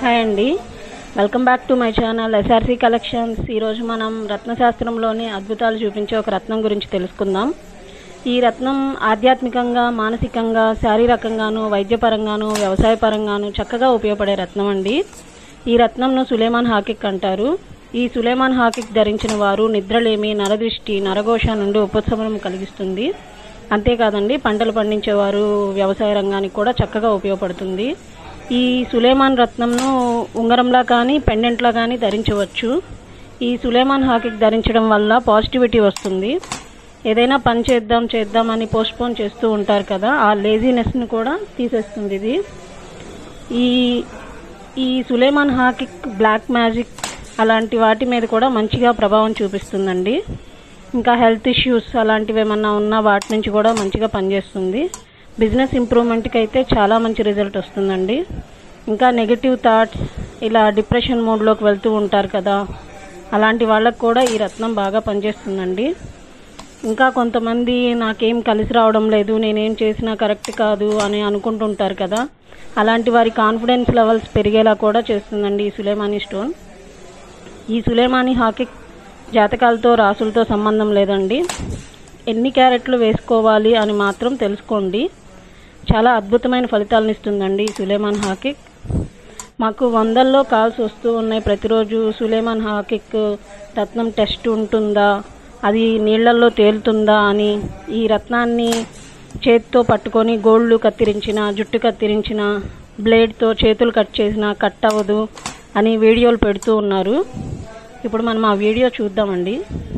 hi అండి welcome back to my channel SRC collections ఈరోజు మనం రత్నశాస్త్రంలోని అద్భుతాలు చూపించే ఒక రత్నం గురించి తెలుసుకుందాం ఈ రత్నం ఆధ్యాత్మికంగా మానసికంగా శారీరకంగాను వైద్యపరంగాను వ్యవసాయ పరంగాను చక్కగా ఉపయోగపడే రత్నం అండి ఈ రత్నంను సులేమాన్ హాకిక్ అంటారు ఈ సులేమాన్ హాకిక్ ధరించిన వారు నిద్రలేమి నరదృష్టి నరఘోష నుండి ఉపశమనం కలిగిస్తుంది అంతేకాదండి పంటలు పండించేవారు వ్యవసాయ రంగానికి కూడా చక్కగా ఉపయోగపడుతుంది ఈ సులేమాన్ రత్నంను ఉంగరంలా కానీ పెండెంట్లా కానీ ధరించవచ్చు ఈ సులేమాన్ హాకిక్ ధరించడం వల్ల పాజిటివిటీ వస్తుంది ఏదైనా పని చేద్దాం చేద్దాం అని పోస్ట్పోన్ చేస్తూ ఉంటారు కదా ఆ లేజినెస్ని కూడా తీసేస్తుంది ఇది ఈ ఈ సులేమాన్ హాకిక్ బ్లాక్ మ్యాజిక్ అలాంటి వాటి మీద కూడా మంచిగా ప్రభావం చూపిస్తుందండి ఇంకా హెల్త్ ఇష్యూస్ అలాంటివి ఏమన్నా ఉన్నా వాటి నుంచి కూడా మంచిగా పనిచేస్తుంది బిజినెస్ ఇంప్రూవ్మెంట్కి అయితే చాలా మంచి రిజల్ట్ వస్తుందండి ఇంకా నెగిటివ్ థాట్స్ ఇలా డిప్రెషన్ మోడ్లోకి వెళ్తూ ఉంటారు కదా అలాంటి వాళ్ళకు కూడా ఈ రత్నం బాగా పనిచేస్తుందండి ఇంకా కొంతమంది నాకేం కలిసి రావడం లేదు నేనేం చేసినా కరెక్ట్ కాదు అని అనుకుంటుంటారు కదా అలాంటి వారి కాన్ఫిడెన్స్ లెవెల్స్ పెరిగేలా కూడా చేస్తుందండి ఈ సులేమాని స్టోన్ ఈ సులేమాని హాకిక్ జాతకాలతో రాసులతో సంబంధం లేదండి ఎన్ని క్యారెట్లు వేసుకోవాలి అని మాత్రం తెలుసుకోండి చాలా అద్భుతమైన ఫలితాలను ఇస్తుందండి ఈ సులేమాన్ హాకిక్ మాకు వందల్లో కాల్స్ వస్తూ ఉన్నాయి ప్రతిరోజు సులేమాన్ హాకిక్ రత్నం టెస్ట్ ఉంటుందా అది నీళ్లలో తేలుతుందా అని ఈ రత్నాన్ని చేతితో పట్టుకొని గోళ్ళు కత్తిరించిన జుట్టు కత్తిరించిన బ్లేడ్తో చేతులు కట్ చేసిన కట్ అవ్వదు అని వీడియోలు పెడుతూ ఉన్నారు ఇప్పుడు మనం ఆ వీడియో చూద్దామండి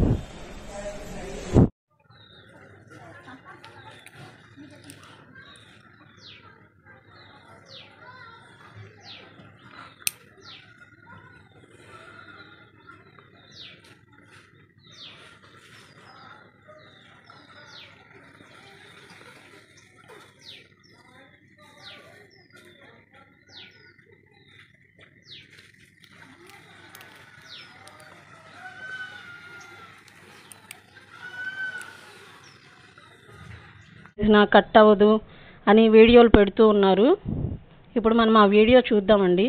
నా కట్ అవ్వదు అని వీడియోలు పెడుతూ ఉన్నారు ఇప్పుడు మనం ఆ వీడియో చూద్దామండి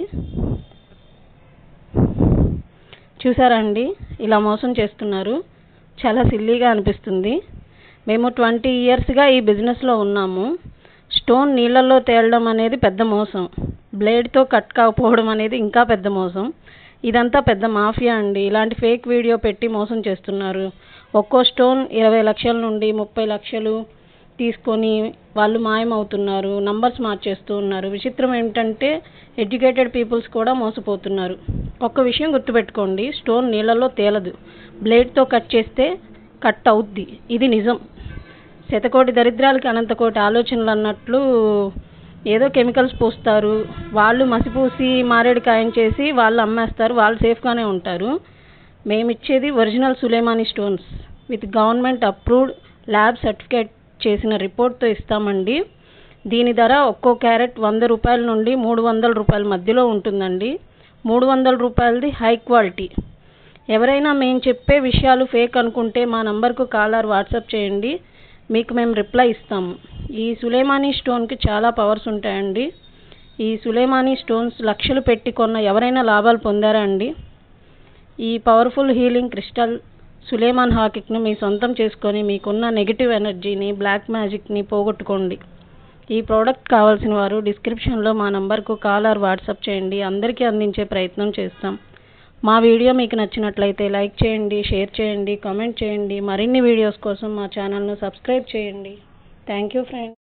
చూసారా అండి ఇలా మోసం చేస్తున్నారు చాలా సిల్లీగా అనిపిస్తుంది మేము ట్వంటీ ఇయర్స్గా ఈ బిజినెస్లో ఉన్నాము స్టోన్ నీళ్ళల్లో తేలడం అనేది పెద్ద మోసం బ్లేడ్తో కట్ కాకపోవడం అనేది ఇంకా పెద్ద మోసం ఇదంతా పెద్ద మాఫియా అండి ఇలాంటి ఫేక్ వీడియో పెట్టి మోసం చేస్తున్నారు ఒక్కో స్టోన్ ఇరవై లక్షల నుండి ముప్పై లక్షలు తీసుకొని వాళ్ళు మాయమవుతున్నారు నంబర్స్ మార్చేస్తూ ఉన్నారు విచిత్రం ఏంటంటే ఎడ్యుకేటెడ్ పీపుల్స్ కూడా మోసపోతున్నారు ఒక్క విషయం గుర్తుపెట్టుకోండి స్టోన్ నీళ్ళలో తేలదు బ్లేడ్తో కట్ చేస్తే కట్ అవుద్ది ఇది నిజం శతకోటి దరిద్రాలకి అనంతకోటి ఆలోచనలు అన్నట్లు ఏదో కెమికల్స్ పూస్తారు వాళ్ళు మసిపూసి మారేడుకాయం చేసి వాళ్ళు అమ్మేస్తారు వాళ్ళు సేఫ్గానే ఉంటారు మేము ఇచ్చేది original Sulemani stones with government approved lab certificate చేసిన రిపోర్ట్తో ఇస్తామండి దీని ధర ఒక్కో క్యారెట్ వంద రూపాయల నుండి మూడు వందల రూపాయల మధ్యలో ఉంటుందండి మూడు వందల రూపాయలది హై క్వాలిటీ ఎవరైనా మేము చెప్పే విషయాలు ఫేక్ అనుకుంటే మా నంబర్కు కాల్ ఆర్ వాట్సాప్ చేయండి మీకు మేము రిప్లై ఇస్తాము ఈ సులేమానీ స్టోన్కి చాలా పవర్స్ ఉంటాయండి ఈ సులేమానీ స్టోన్స్ లక్షలు పెట్టి కొన్న ఎవరైనా లాభాలు పొందారా అండి ఈ పవర్ఫుల్ హీలింగ్ క్రిస్టల్ సులేమాన్ హాకిక్ను మీ సొంతం చేసుకొని మీకున్న నెగిటివ్ ఎనర్జీని బ్లాక్ మ్యాజిక్ని పోగొట్టుకోండి ఈ ప్రోడక్ట్ కావాల్సిన వారు డిస్క్రిప్షన్లో మా నంబర్కు కాల్ ఆర్ వాట్సాప్ చేయండి అందరికీ అందించే ప్రయత్నం చేస్తాం మా వీడియో మీకు నచ్చినట్లయితే లైక్ చేయండి షేర్ చేయండి కామెంట్ చేయండి మరిన్ని వీడియోస్ కోసం మా ఛానల్ను సబ్స్క్రైబ్ చేయండి థ్యాంక్ యూ ఫ్రెండ్స్